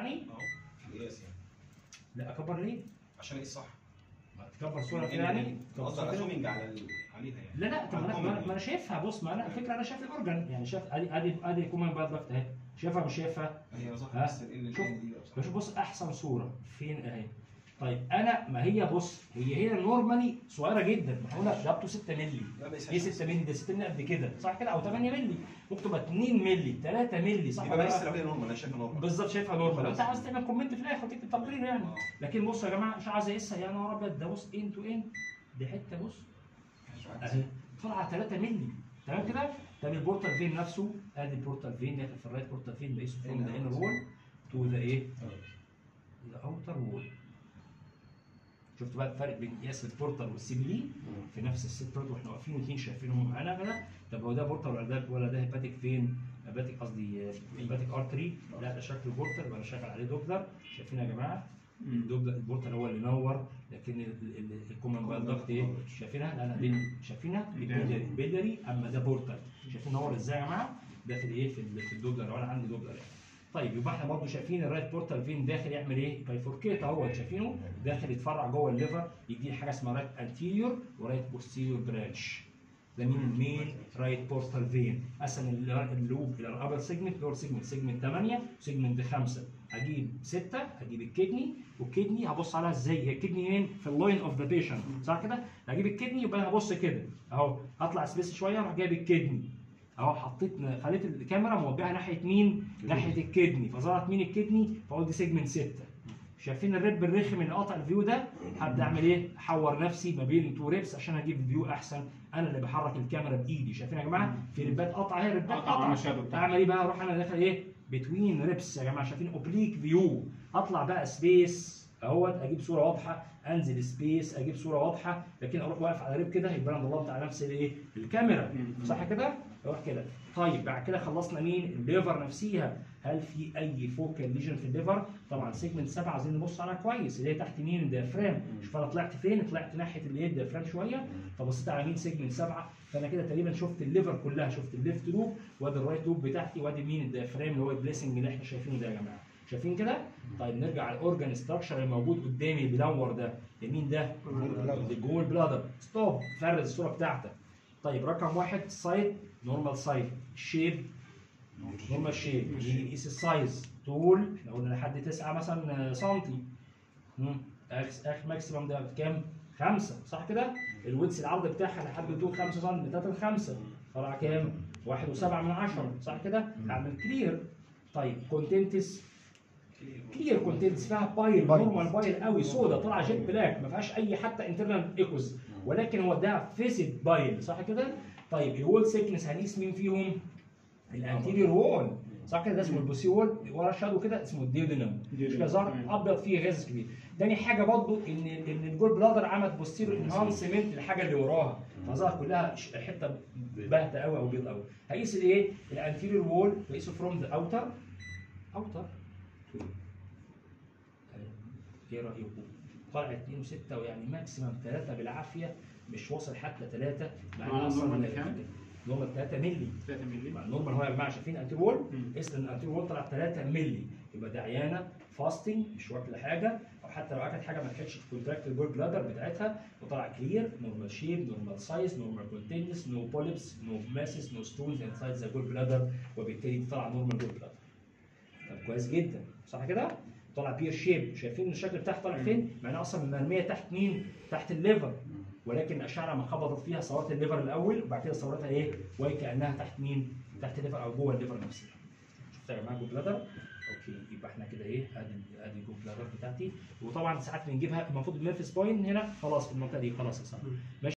يعني اهو في القياس يعني لا اكبر ليه؟ عشان ايه الصح؟ ما تكبر صوره كده يعني قصدي على زومينج على ال- عليها يعني لا لا طب على ما انا الكومن ما أنا- ما انا شايفها بص ما انا الفكره انا شايف الاورجن يعني شايف ادي ادي ادي كومان باد ضغط اهي شايفها مش شايفها هي ظهرت ها؟ بس ال شوف. ال دي بقى بصراحة. بشوف بص احسن صوره فين اهي طيب انا ما هي بص هي هي نورمالي صغيره جدا ما احنا قلنا رقبته 6 مللي لا، ما ايه 6 مللي ده 6 مللي قد كده صح كده او 8 مللي ممكن تبقى 2 مللي 3 مللي صح يبقى ولا بس لا؟ لو هي نورمال انا شايفها نورمال بالظبط شايفها نورمال خلاص. انت عاوز تعمل كومنت في الاخر وتكتب تقرير يعني آه. لكن بصوا يا جماعه مش عايز اقيسها يا نهار ابيض ده بص ان تو ان دي حته بص اهي طالعه 3 مللي تمام كده طب البورتال فين نفسه ادي البورتال فين داخل في الرايت بورتال فين بقيسه فروم ذا انر وول تو ذا ايه؟ ذا اوتر وول شفتوا بقى الفرق بين قياس البورتال والسي بي دي في نفس الست برضه واحنا واقفين واثنين شايفينهم معانا كده طب هو ده بورتال ولا ده ولا ده هيباتيك فين؟ هيباتيك قصدي هيباتيك ارتري لا ده شكل بورتال ولا شغال عليه دوبلر شايفين يا جماعه الدوبلر البورتال هو اللي نور لكن ال- ال- الكومن بقى الضغط ايه؟ شايفينها؟ لا لا دي شايفينها؟ دي بيلري بيلري اما ده بورتال شايفين نور ازاي يا جماعه؟ ده في الايه؟ في ال- في الدوبلر لو انا عندي دوبلر يعني طيب يبقى احنا برضه شايفين الرايت بورتال فين داخل يعمل ايه؟ بايفوركيت اهو شايفينه داخل يتفرع جوه الليفر يدي حاجه اسمها رايت انتيريور ورايت بوستيريور برانش ده مين المين رايت بورتال فين قسم ال- اللوب الى الابر سيجمنت لور سيجمنت سيجمنت 8 سيجمنت 5 هجيب 6 هجيب الكدني والكدني هبص عليها ازاي هي الكدني فين في اللاين اوف ذا بيشنت صح كده هجيب الكدني يبقى انا هبص كده اهو هطلع سبيس شويه اروح جايب الكدني اهو حطيت خليت الكاميرا موجهه ناحيه مين؟ ناحيه الكدني فظهرت مين الكدني؟ فقلت دي سيجمنت 6 شايفين الريب الرخم اللي قاطع الفيو ده هبدا اعمل ايه؟ احور نفسي ما بين تو ريبس عشان اجيب فيو احسن انا اللي بحرك الكاميرا بايدي شايفين يا جماعه؟ في ريبات قطع اهي ريبات قطع قطع على الشادو بتاعه. اعمل ايه بقى؟ اروح انا داخل ايه؟ بتوين ريبس يا جماعه شايفين اوبليك فيو اطلع بقى سبيس اهوت اجيب صوره واضحه انزل سبيس اجيب صوره واضحه لكن اروح واقف على ريب كده يبقى انا ضلمت على نفسي الايه؟ الكاميرا صح كده؟ اروح كده طيب بعد كده خلصنا مين؟ الليفر نفسيها هل في اي فوكال ليجن في الليفر؟ طبعا سيجمنت 7 عايزين نبص عليها كويس اللي هي تحت مين الديافرام شوف انا طلعت فين؟ طلعت ناحيه اللي هي الديافرام شويه فبصيت على مين سيجمنت 7 فانا كده تقريبا شفت الليفر كلها شفت الليفت لوب وادي الرايت لوب بتاعتي وادي مين الديافرام اللي هو البليسنج اللي احنا شايفينه ده يا جماعه شايفين كده؟ طيب نرجع على الاورجان ستراكشر الموجود قدامي اللي بينور ده ده مين ده؟ الجول بلادر ستوب فرد الصوره بتاعتك طيب رقم واحد سايد نورمال سايد شيب نورمال شيب نقيس السايز طول احنا قلنا لحد 9 مثلا سنتي مم. اخ اخ ماكسيمم ده كام؟ خمسة صح كده؟ الويدث العرض بتاعها لحد طول 5 سم بتاعت الخمسة طلع كام؟ واحد وسبعة من عشرة صح كده؟ اعمل كلير طيب كونتنتس كلير كونتنتس فيها بايل نورمال بايل قوي سودا طالعه جيت بلاك ما فيهاش اي حتى انترنال ايكوز ولكن هو ده فيسد بايل صح كده؟ طيب الوول سيكنس هنقيس مين فيهم؟ الانتيريور وول صح كده ده اسمه البوسي وول ورا شادو كده اسمه الديودينم مش كده ظهر ابيض فيه غاز كبير تاني حاجه برضو ان ان الجول بلادر عملت بوستيرو انهانسمنت للحاجه اللي وراها فظهر كلها ش- حته باهته قوي او بيض قوي هقيس الايه الانتيريور وول بقيسه فروم ذا اوتر اوتر ايه رايكم طلع 2 و6 ويعني ماكسيمم 3 بالعافيه مش واصل حتى 3 مع آه، إن أصلاً نورمال كام؟ نورمال 3 مللي 3 مللي مع النورمال هو يا جماعه شايفين انتي وول مم. قيس ان الانتي وول طلع 3 مللي يبقى ده عيانه فاستنج مش واكله حاجه او حتى لو اكلت حاجه ما كانتش كونتراكت الجول بلادر بتاعتها وطلع كلير نورمال شيب نورمال سايز نورمال كونتينس نو بوليبس نو ماسس نو ستونز انسايد ذا جول بلادر وبالتالي طلع نورمال جول بلادر طب كويس جدا صح كده؟ طلع بير شيب شايفين الشكل بتاعها طالع فين؟ مع انها اصلا مرميه تحت مين؟ تحت الليفر ولكن الاشعه لما خبطت فيها صورت الليفر الاول وبعد كده صورتها ايه؟ وهي كانها تحت مين؟ تحت الليفر او جوه الليفر نفسها. شفت يا جماعه جو بلادر؟ اوكي يبقى احنا كده ايه؟ ادي ادي جو بلادر بتاعتي وطبعا ساعات بنجيبها المفروض الميرفس بوينت هنا خلاص في المنطقه دي خلاص يا صاحبي. ماشي